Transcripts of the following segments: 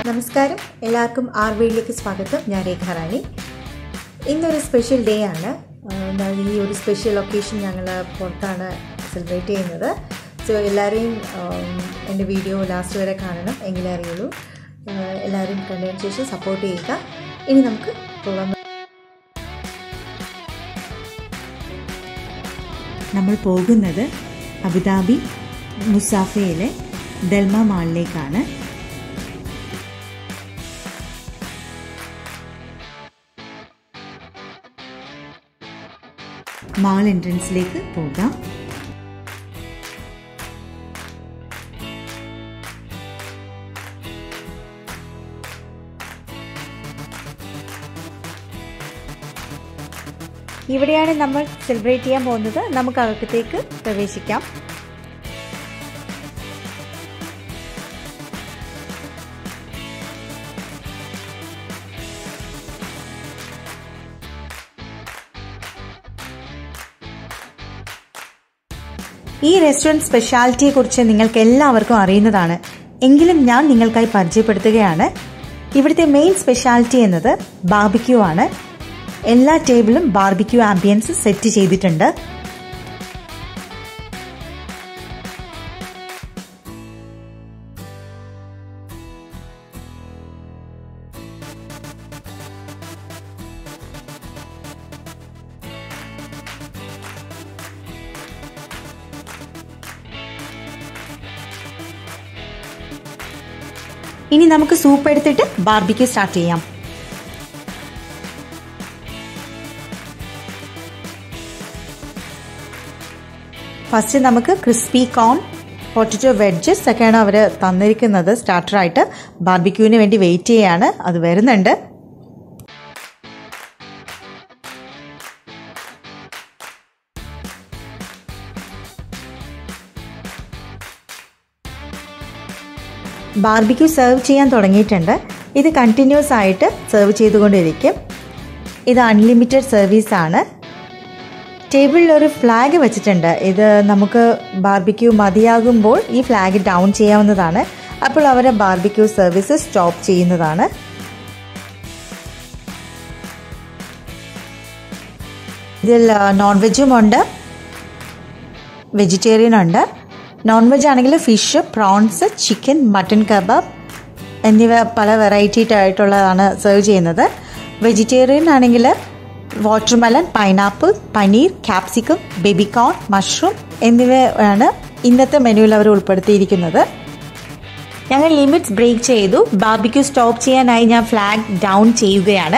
നമസ്കാരം എല്ലാവർക്കും ആർ വീഡിലേക്ക് സ്വാഗതം ഞാൻ രേഖ റാണി ഇന്നൊരു സ്പെഷ്യൽ ഡേ ആണ് ആ, എന്താണ് ഈ ഒരു സ്പെഷ്യൽ ഒക്കേഷൻ ഞങ്ങൾ പുറത്താണ് സെലിബ്രേറ്റ് ചെയ്യുന്നത് സോ എല്ലാവരെയും ആം, എൻ്റെ വീഡിയോ ലാസ്റ്റ് വരെ കാണണം എങ്കിലേ അറിയുള്ളൂ ആ, എല്ലാവരും കണ്ടതിന് ശേഷം സപ്പോർട്ട് ചെയ്യുക ഇനി നമുക്ക് പോകാം നമ്മൾ പോകുന്നത് അബുദാബി മുസാഫയിലെ ദൽമ മാളിലേക്കാണ് മാൾ എൻട്രൻസിലേക്ക് പോകാം ഇവിടെയാണ് നമ്മൾ സെലിബ്രേറ്റ് ചെയ്യാൻ പോകുന്നത് നമുക്ക് അകത്തേക്ക് പ്രവേശിക്കാം ഈ റെസ്റ്റോറൻറ്റ് സ്പെഷ്യാലിറ്റിയെക്കുറിച്ച് നിങ്ങൾക്ക് എല്ലാവർക്കും അറിയുന്നതാണ് എങ്കിലും ഞാൻ നിങ്ങൾക്കായി പരിചയപ്പെടുത്തുകയാണ് ഇവിടുത്തെ മെയിൻ സ്പെഷ്യാലിറ്റി എന്നത് ബാർബിക്യൂ ആണ് എല്ലാ ടേബിളും ബാർബിക്യൂ ആംബിയൻസ് സെറ്റ് ചെയ്തിട്ടുണ്ട് ഇനി നമുക്ക് സൂപ്പ് എടുത്തിട്ട് ബാർബിക്യൂ സ്റ്റാർട്ട് ചെയ്യാം ഫസ്റ്റ് നമുക്ക് ക്രിസ്പി കോൺ പൊട്ടറ്റോ വെഡ്ജസ് ഒക്കെയാണ് അവർ തന്നിരിക്കുന്നത് സ്റ്റാർട്ടറായിട്ട് ബാർബിക്യൂവിന് വേണ്ടി വെയിറ്റ് ചെയ്യാണ് അത് വരുന്നുണ്ട് ബാർബിക്യൂ സെർവ് ചെയ്യാൻ തുടങ്ങിയിട്ടുണ്ട് ഇത് കണ്ടിന്യൂസ് ആയിട്ട് സെർവ് ചെയ്തുകൊണ്ടിരിക്കും ഇത് അൺലിമിറ്റഡ് സർവീസ് ആണ് ടേബിളിൽ ഒരു ഫ്ലാഗ് വെച്ചിട്ടുണ്ട് ഇത് നമുക്ക് ബാർബിക്യൂ മതിയാകുമ്പോൾ ഈ ഫ്ലാഗ് ഡൗൺ ചെയ്യാവുന്നതാണ് അപ്പോൾ അവരെ ബാർബിക്യൂ സർവീസ് സ്റ്റോപ്പ് ചെയ്യുന്നതാണ് ഇതിൽ നോൺ വെജും ഉണ്ട് വെജിറ്റേറിയൻ ഉണ്ട് നോൺ വെജ് ആണെങ്കിൽ fish prawns chicken mutton kebab എന്നിവ പല വെറൈറ്റി ആയിട്ടുള്ളതാണ് സെർവ് ചെയ്യുന്നത് വെജിറ്റേറിയൻ ആണെങ്കിൽ watermelon pineapple paneer capsicum baby corn mushroom എന്നിവയാണ് ഇന്നത്തെ മെനുവിൽ അവർ ഉൾപ്പെടുത്തിയിരിക്കുന്നത് ഞങ്ങൾ ലിമിറ്റ്സ് ബ്രേക്ക് ചെയ്തു ബാർബിക്യൂ സ്റ്റോപ്പ് ചെയ്യാനായി ഞാൻ ഫ്ലാഗ് ഡൗൺ ചെയ്യുകയാണ്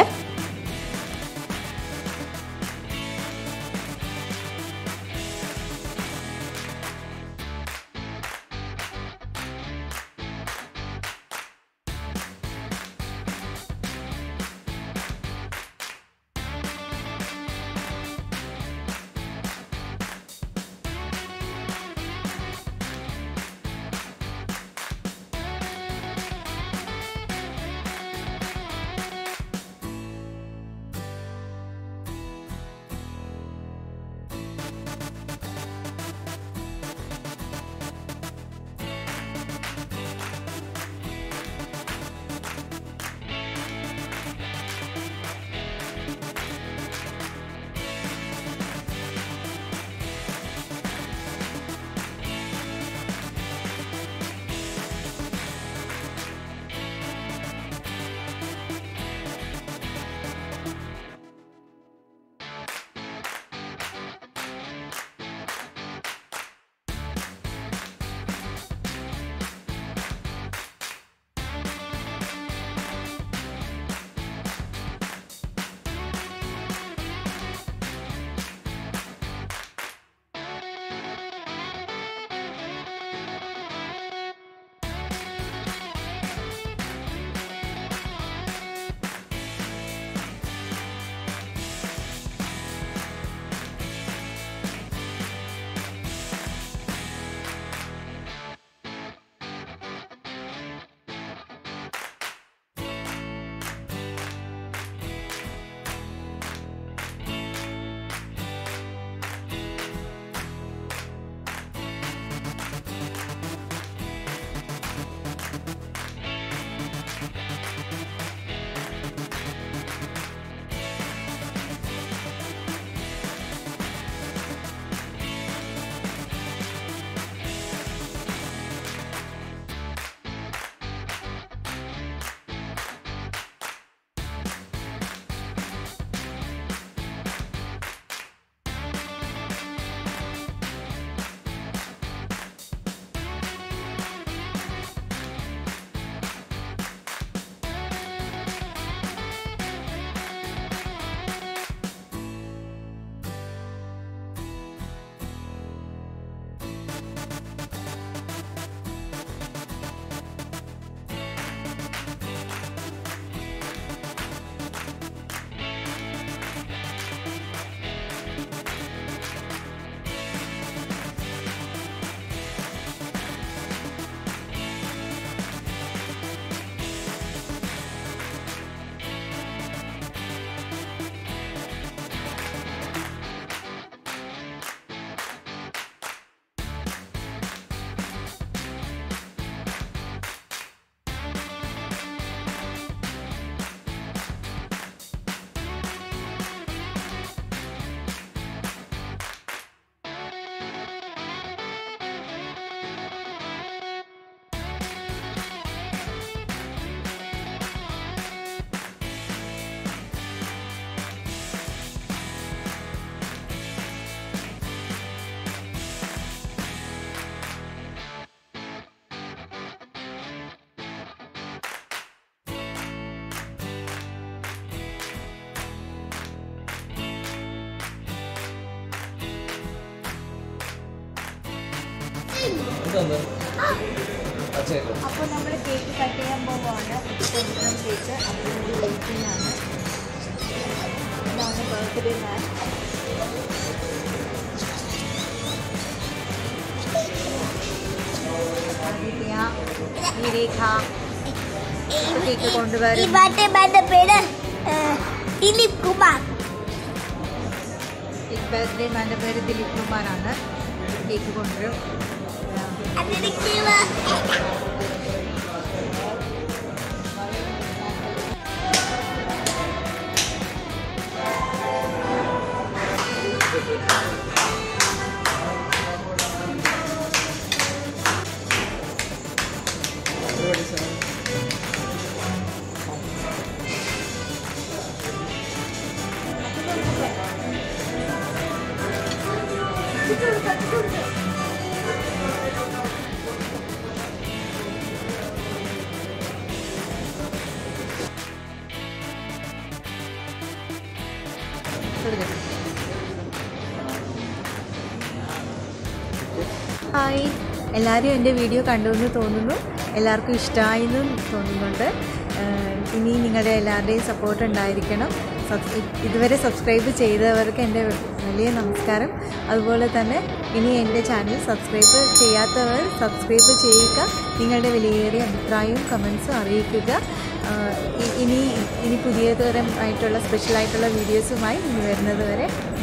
തന്നെ പച്ചയല്ലേ അപ്പോൾ നമ്മൾ കേക്ക് കട്ട് ചെയ്യാൻ പോവുകയാണ് കൊണ്ടുവന്ന കേക്ക് അപ്പോൾ വെയിറ്റിംഗ് ആണ് ഇതാണ് birthday man Aditya Nirekha cake കൊണ്ടുവരും ഈ ബർത്ത്ഡേ മാൻ്റെ പേര് ഏഹ്, ദിലീപ് കുമാർ ഈ ബർത്ത്ഡേ മാൻ്റെ പേര് ദിലീപ് കുമാറാണ് കേക്ക് കൊണ്ടുവരും അതെനിക്ക് ഹായ് എല്ലാവരും എൻ്റെ വീഡിയോ കണ്ടു എന്ന് തോന്നുന്നു എല്ലാവർക്കും ഇഷ്ടമായി എന്നും തോന്നുന്നുണ്ട് ഏഹ് ഇനി നിങ്ങളുടെ എല്ലാവരുടെയും സപ്പോർട്ട് ഉണ്ടായിരിക്കണം സബ് ഇതുവരെ സബ്സ്ക്രൈബ് ചെയ്തവർക്ക് എൻ്റെ വലിയ നമസ്കാരം അതുപോലെ തന്നെ ഇനി എൻ്റെ ചാനൽ സബ്സ്ക്രൈബ് ചെയ്യാത്തവർ സബ്സ്ക്രൈബ് ചെയ്യുക നിങ്ങളുടെ വിലയേറിയ അഭിപ്രായവും കമൻസും അറിയിക്കുക ആഹ് ഇ- ഇനി ഇനി പുതിയ തരം ആയിട്ടുള്ള സ്പെഷ്യലായിട്ടുള്ള വീഡിയോസുമായി ഇനി വരുന്നത് വരെ